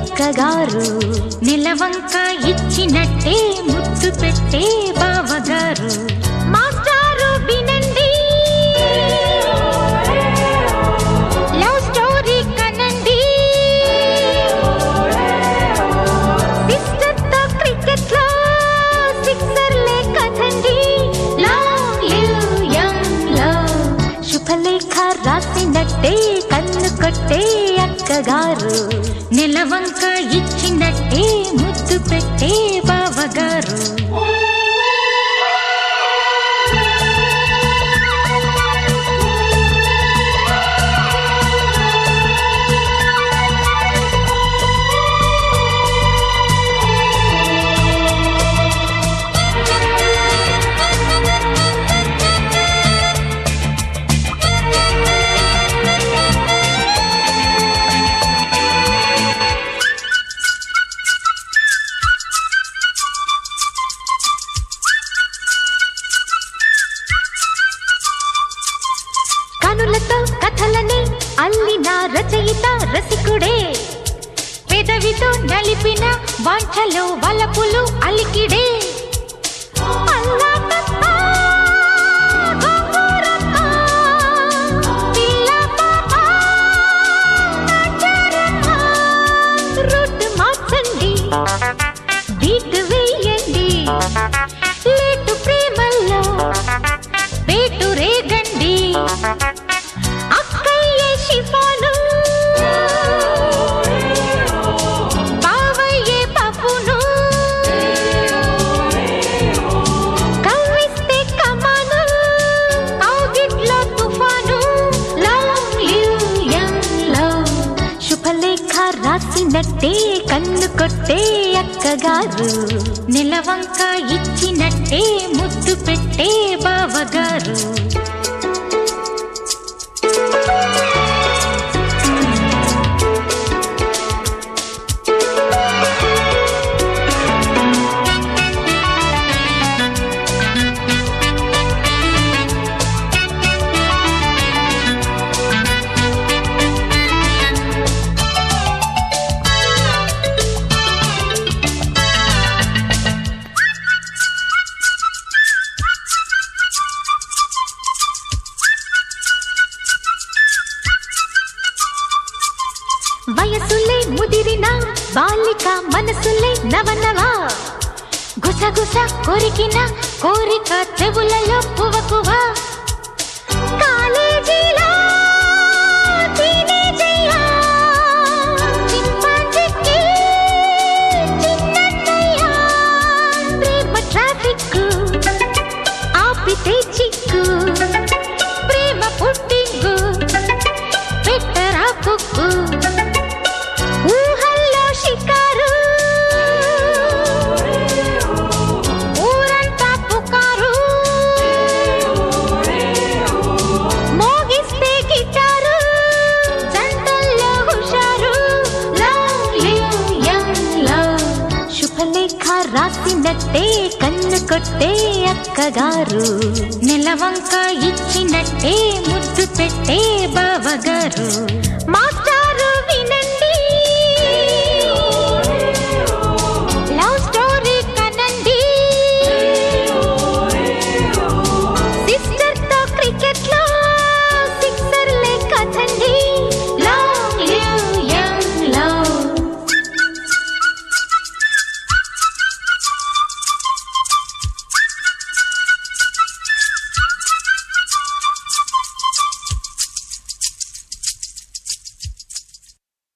అక్కగారు నిలవంక ఇచ్చినట్టే ముద్దు పెట్టే బావగారు మాస్టారు వినండి లవ్ స్టోరీ కనండి సిస్టర్ తో క్రికెట్ లో సిక్సర్ లే కదండి లాంగ్ లివ్ యంగ్ లవ్ శుభలేఖ రాసినట్టే కన్ను కొట్టే అక్కగారు నెలవంక ఇచ్చినట్టే ముద్దు పెట్టే బావగారు కనులతో కథలని అల్లిన రచయిత రసికుడే పెదవితో నలిపిన వాంఛలో వలపులు అలికిడే అల్లా తప్ప, గోపురమ్మ, పిల్ల పాప, నాచారమ్మ. రూట్ మార్చండి బీట్ వేయండి లేటు ప్రేమల్లో పేటు రేగండి అక్కయ్యే షిఫాను బావయ్యే పప్పును కవ్విస్తే కమాను కౌగిట్లో తుఫాను లవ్ లివ్ యంగ్ లవ్ శుభలేఖ రాసినట్టే కన్ను కొట్టే అక్కగారు నిలవంక ఇచ్చినట్టే ముద్దు పెట్టే బావగారు వయసులే ముదిరిన బాలిక మనసులే నవనవా గుసగుస కొరికిన కోరిక చెవులలో పువకువ కాలేజీలో టీనేజయ్యా, చింపాంజీకి చిన్నన్నయ్యా, ప్రేమ ట్రాఫిక్ ఆపితే చిక్కు ప్రేమ పుట్టింగు పెట్టరా కుక్కు ఊహల్లో షికారు ఊరంతా పుకారు మోగిస్తే గిటారు జంటల్లో హుషారు లవ్ లివ్ యంగ్ లవ్ శుభలేఖ రాసినట్టే కన్ను కొట్టే అక్కగారు నెలవంక ఇచ్చినట్టే ముద్దు పెట్టే బావగారు మాస్టర్